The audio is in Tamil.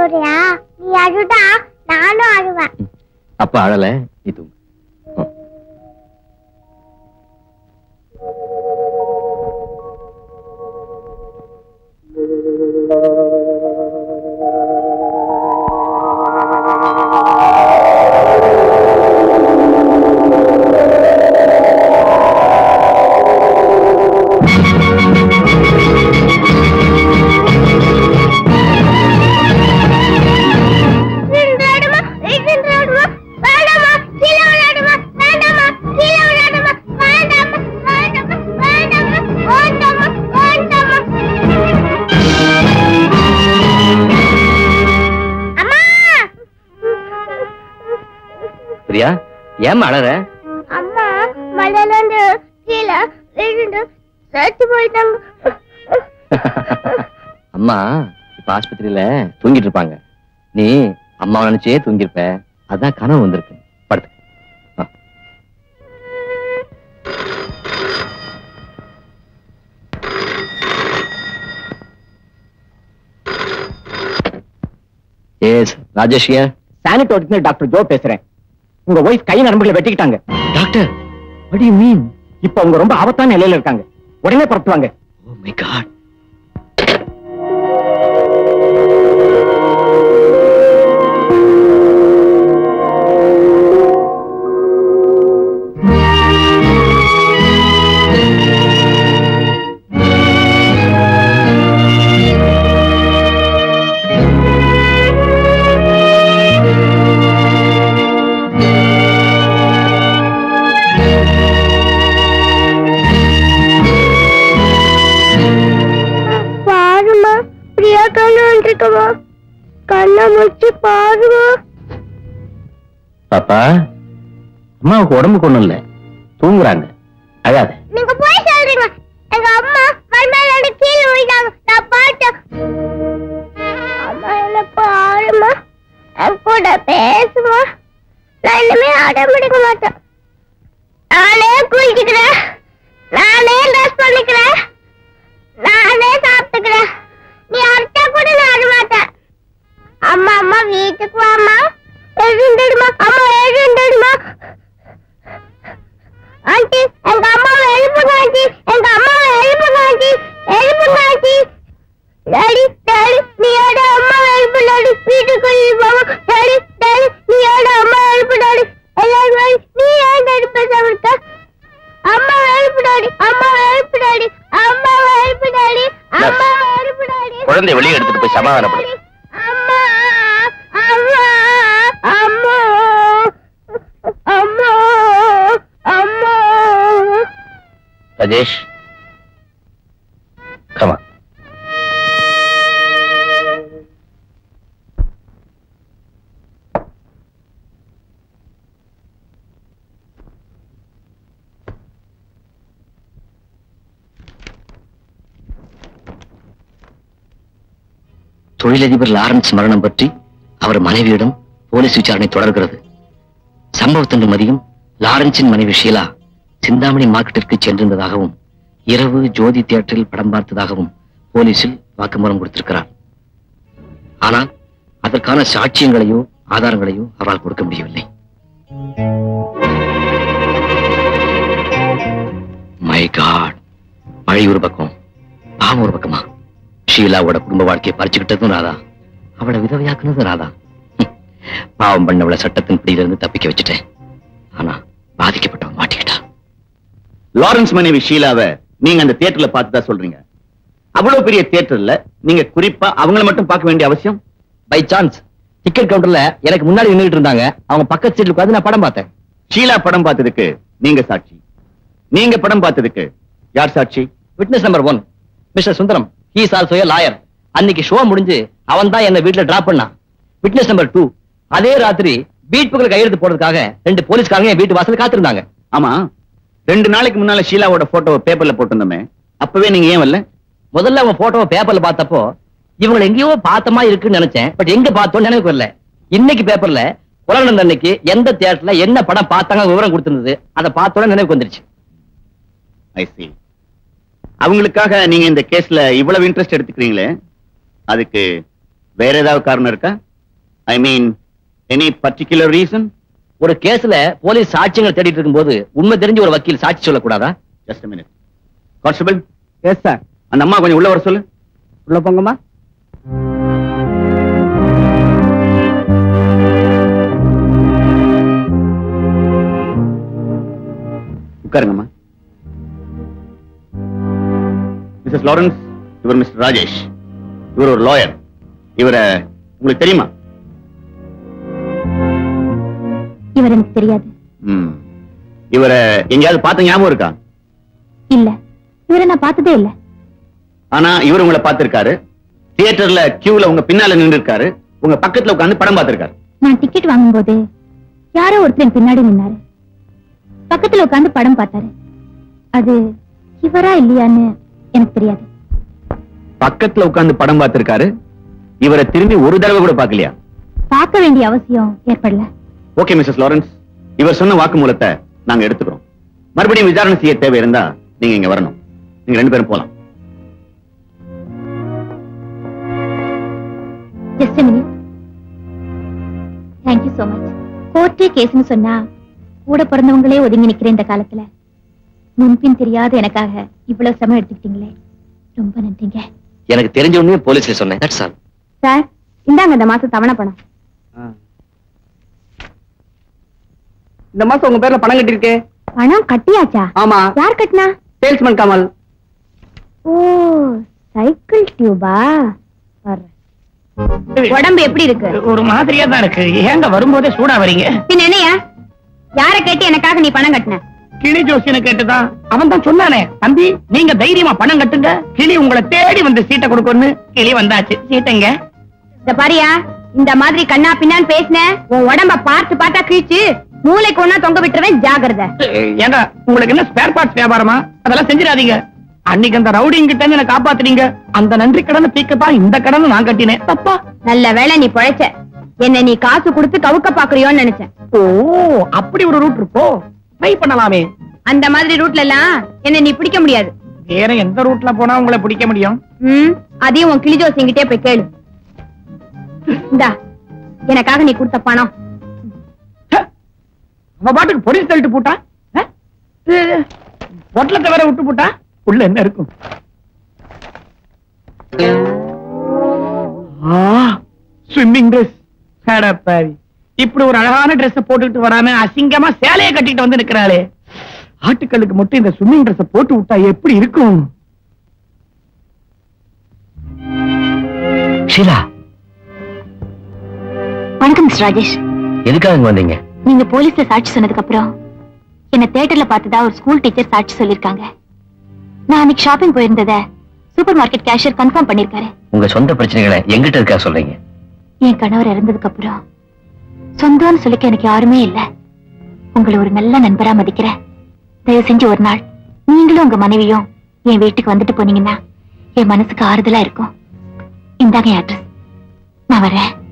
சொல்றியா நீ அழுதா நானும் அழுவேன் அப்ப அழல இது விளையாடுமா விளையாடுமா வேண்டாமா கீழே விளையாடுமா வேண்டாமா கீழே விளையாடுமா வேண்டாமா வேண்டாமா வேண்டாமா வேண்டாமா வேண்டாமா அம்மா பிரியா ஏம்மா அழற அம்மா மலையில இருந்து கீழே விழுந்து செத்து போயிட்டாங்க அம்மா இப்ப ஆஸ்பத்திரியில தூங்கிட்டு இருப்பாங்க நீ அம்மாவை நினைச்சே தூங்கிருப்ப அதான் கனவு வந்திருக்கு படுத்து எஸ் ராஜேஷ் சானிட்டோரிக்கு டாக்டர் ஜோ பேசுறேன் உங்க ஒய்ஃப் கை நரம்புகளை வெட்டிக்கிட்டாங்க doctor what do you mean இப்ப அவங்க ரொம்ப ஆபத்தான நிலையில இருக்காங்க உடனே புறப்படுவாங்க oh my god பாருமா பிரியா கண்ணு வந்துருக்கமா கண்ணை முடிச்சு பாருமா பாப்பா அம்மாவுக்கு உடம்புக்கு ஒண்ணும் இல்ல தூங்குறாங்க அழாத நீங்க போய் சொல்றீங்க எங்க அம்மா மண்மேல கீழே விழுந்தாங்க நான் பார்த்தேன் அம்மா என்ன பாருமா என் கூட பேசுமா நான் இனிமே அடம் பிடிக்க மாட்டேன் நானே குளிச்சுக்கிறேன் நானே ட்ரெஸ் பண்ணிக்கிறேன் நானே சாப்பிட்டுக்கிறேன் நீ அர்த்தா கூட நான் அட மாட்டேன் அம்மா அம்மா வீட்டுக்கு வாமா எழுந்துடுமா அம்மா எழுந்துடுமா ஆண்டி எங்க அம்மாவை எழுப்புங்க ஆண்டி எங்க அம்மாவை எழுப்புங்க ஆண்டி எழுப்புங்க ஆண்டி டாடி டாடி நீயோட அம்மா எழுப்பு டாடி வீட்டுக்குள்ள போவோம் டாடி டாடி நீயோட அம்மா எழுப்பு டாடி எல்லாரும் வாடி. நீ ஏன் டாடி பேசாம இருக்க அம்மா எழுப்பு டாடி அம்மா எழுப்பு டாடி அம்மா எழுப்பு டாடி அம்மா எழுப்பு டாடி குழந்தைய வெளியே எடுத்துட்டு போய் சமாதானப்படு. அம்மா அம்மா அம்மா அம்மா அம்மா ராஜேஷ் கமா தொழிலதிபர் லாரன்ஸ் மரணம் பற்றி அவர் மனைவியிடம் போலீஸ் விசாரணை தொடர்கிறது சம்பவத்தன்று மதியம் லாரன்ஸின் மனைவி ஷீலா சிந்தாமணி மார்க்கெட்டிற்கு சென்றிருந்ததாகவும் இரவு ஜோதி தியேட்டரில் படம் பார்த்ததாகவும் போலீசில் வாக்குமூலம் கொடுத்திருக்கிறார் ஆனால் அதற்கான சாட்சியங்களையோ ஆதாரங்களையோ அவரால் கொடுக்க முடியவில்லை மை காட் மழை ஒரு பக்கம் பாவம் ஒரு பக்கமா ஷீலாவோட குடும்ப வாழ்க்கையை பறிச்சுக்கிட்டதும் ராதா அவளை விதவையாக்குனதும் ராதா ஹம். பாவம் பண்ணவளை சட்டத்தின் பிடியிலிருந்து தப்பிக்க வச்சுட்டேன் ஆனா பாதிக்கப்பட்டவன் மாட்டிக்கிட்டா லாரன்ஸ் மனைவி ஷீலாவை நீங்க அந்த தியேட்டர்ல பார்த்துதா சொல்றீங்க அவ்வளவு பெரிய தியேட்டர்ல நீங்க குறிப்பா அவங்கள மட்டும் பார்க்க வேண்டிய அவசியம் பை சான்ஸ் டிக்கெட் கவுண்டர்ல எனக்கு முன்னாடி நின்னுட்டு இருந்தாங்க அவங்க பக்கத்து சீட்ல உட்கார்ந்து நான் படம் பார்த்தேன் ஷீலா படம் பார்த்ததுக்கு நீங்க சாட்சி நீங்க படம் பார்த்ததுக்கு யார் சாட்சி witness number one mister Sundaram he is also lawyer அன்னைக்கு ஷோ முடிஞ்சு அவன் தான் என்ன வீட்டுல டிராப் பண்ணான் விட்னஸ் நம்பர் டூ அதே ராத்திரி வீட்டுக்குள்ள கையெழுத்து போடுறதுக்காக ரெண்டு போலீஸ்காரங்க என் வீட்டு வாசல்ல காத்திருந்தாங்க ஆமா ரெண்டு நாளைக்கு முன்னால ஷீலாவோட போட்டோவை பேப்பர்ல போட்டிருந்தோமே அப்பவே நீங்க ஏன் வரல முதல்ல அவன் போட்டோவை பேப்பர்ல பார்த்தப்போ இவங்களை எங்கேயோ பார்த்தமா இருக்குன்னு நினைச்சேன் பட் எங்க பார்த்தோம்னு நினைவு வரல இன்னைக்கு பேப்பர்ல உலகம் அன்னைக்கு எந்த தியேட்டர்ல என்ன படம் பார்த்தாங்க விவரம் கொடுத்திருந்தது அதை பார்த்தோட நினைவுக்கு வந்துருச்சு ஐ see அவங்களுக்காக நீங்க இந்த கேஸ்ல இவ்வளவு இன்ட்ரெஸ்ட் எடுத்துக்கிறீங்களே அதுக்கு வேற ஏதாவது காரணம் இருக்கா I mean any particular reason ஒரு கேஸ்ல போலீஸ் சாட்சியங்கள் தேடிட்டு இருக்கும்போது உண்மை தெரிஞ்ச ஒரு வக்கீல் சாட்சி சொல்லக்கூடாதா just minute constable yes sir அந்த அம்மா கொஞ்சம் உள்ள வர சொல்லு உள்ள போங்கம்மா உட்காருங்கம்மா மிஸ்ஸஸ் லாரன்ஸ் இவர் மிஸ்டர் ராஜேஷ் இவர் ஒரு லாயர் இவரை உங்களுக்கு தெரியுமா இவர் எனக்கு தெரியாது ம். இவரை எங்கேயாவது பார்த்த ஞாபகம் இருக்கா இல்ல இவரை நான் பார்த்ததே இல்ல ஆனா இவர் உங்களை பார்த்திருக்காரு தியேட்டர்ல கியூல உங்க பின்னால நின்று இருக்காரு உங்க பக்கத்துல உட்கார்ந்து படம் பார்த்திருக்காரு நான் டிக்கெட் வாங்கும்போது யாரோ ஒருத்தர் என் பின்னாடி நின்னாரு பக்கத்துல உட்கார்ந்து படம் பார்த்தாரு அது இவரா இல்லையான்னு எனக்கு தெரியாது பக்கத்துல உட்கார்ந்து படம் பார்த்திருக்காரு இவரை திரும்பி ஒரு தடவை கூட பார்க்கலையா பார்க்க வேண்டிய அவசியம் ஏற்படல ஓகே மிஸ்ஸஸ் லாரன்ஸ் இவர் சொன்ன வாக்குமூலத்தை நாங்க எடுத்துக்கிறோம் மறுபடியும் விசாரணை செய்ய தேவை இருந்தா நீங்க இங்க வரணும் நீங்க ரெண்டு பேரும் போலாம் just minute thank you so much கோர்ட்டே கேஸ்னு சொன்னா கூட பிறந்தவங்களே ஒதுங்கி நிக்கிற இந்த காலத்துல முன்பின் தெரியாத எனக்காக இவ்வளவு சமயம் எடுத்துக்கிட்டீங்களே ரொம்ப நன்றிங்க எனக்கு தெரிஞ்ச உடனே போலீஸ்ல சொன்னேன் தட்ஸ் ஆல் சார் இந்தாங்க இந்த மாசம் தவணை பணம் இந்த மாசம் உங்க பேர்ல பணம் கட்டிருக்கு பணம் கட்டியாச்சா ஆமா யார் கட்டினா சேல்ஸ்மேன் கமல் ஓ சைக்கிள் டியூபா வர்றேன் உடம்பு எப்படி இருக்கு ஒரு மாதிரியா தான் இருக்கு ஏங்க வரும்போதே சூடா வரீங்க பின்ன என்னையா யார கேட்டு எனக்காக நீ பணம் கட்டின கிளி ஜோசியனை கேட்டுதான் அவன் தான் சொன்னானே தம்பி நீங்க தைரியமா பணம் கட்டுங்க கிளி உங்களை தேடி வந்து சீட்டை கொடுக்கணும்னு கிளி வந்தாச்சு சீட்டைங்க இந்த பாரியா இந்த மாதிரி கண்ணா பின்னான்னு பேசின உன் உடம்ப பார்த்து பார்த்தா கிழிச்சு மூளைக்கு ஒன்னா தொங்க விட்டுருவேன் ஜாகிரதை ஏண்டா உங்களுக்கு என்ன ஸ்பேர் பார்ட்ஸ் வியாபாரமா அதெல்லாம் செஞ்சிடாதீங்க அன்னைக்கு அந்த ரவுடிங் கிட்ட இருந்து என்ன காப்பாத்துறீங்க அந்த நன்றி கடனை தீக்கத்தான் இந்த கடனை நான் கட்டினேன் தப்பா நல்ல வேளை நீ பொழைச்ச என்ன நீ காசு கொடுத்து கவுக்க பாக்குறியோன்னு நினைச்சேன் ஓ அப்படி ஒரு ரூட் இருக்கோ ட்ரை பண்ணலாமே அந்த மாதிரி ரூட்ல எல்லாம் என்ன நீ பிடிக்க முடியாது வேற எந்த ரூட்ல போனா உங்களை பிடிக்க முடியும் ம் அதையும் உன் கிளிஜோசிங்கிட்டே போய் கேளு இந்தா எனக்காக நீ கொடுத்த பணம் ஹ! அவ பாட்டுக்கு பொடிச்சு தள்ளிட்டு போட்டா ஹ? இது, பொட்டலத்தை வேற விட்டு போட்டா உள்ள என்ன இருக்கும் ஸ்விம்மிங் ட்ரெஸ் பாவி இப்படி ஒரு அழகான Dress போட்டுக்கிட்டு வராம அசிங்கமா சேலைய கட்டிட்டு வந்து நிக்கிறாளே ஆட்டுக்களுக்கு மட்டும் இந்த ஸ்விம்மிங் Dress போட்டு விட்டா எப்படி இருக்கும் ஷீலா வணக்கம் மிஸ்டர் ராஜேஷ் எதுக்காக இங்க வந்தீங்க நீங்க போலீஸ்ல சாட்சி சொன்னதுக்கு அப்புறம் என்ன தியேட்டர்ல பார்த்ததா ஒரு ஸ்கூல் டீச்சர் சாட்சி சொல்லிருக்காங்க நான் அன்னைக்கு ஷாப்பிங் போயிருந்தத சூப்பர் மார்க்கெட் கேஷியர் கன்ஃபார்ம் பண்ணிருக்காரு உங்க சொந்த பிரச்சனைகளை எங்கிட்ட இருக்கா சொல்றீங்க என் கணவர் இறந்ததுக்கு அப்புறம் சொந்தம்னு சொல்லிக்க எனக்கு யாருமே இல்ல உங்களை ஒரு நல்ல நண்பரா மதிக்கிறேன் தயவு செஞ்சு ஒரு நாள் நீங்களும் உங்க மனைவியும் என் வீட்டுக்கு வந்துட்டு போனீங்கன்னா என் மனசுக்கு ஆறுதலா இருக்கும் இந்தாங்க அட்ரஸ் நான் வரேன்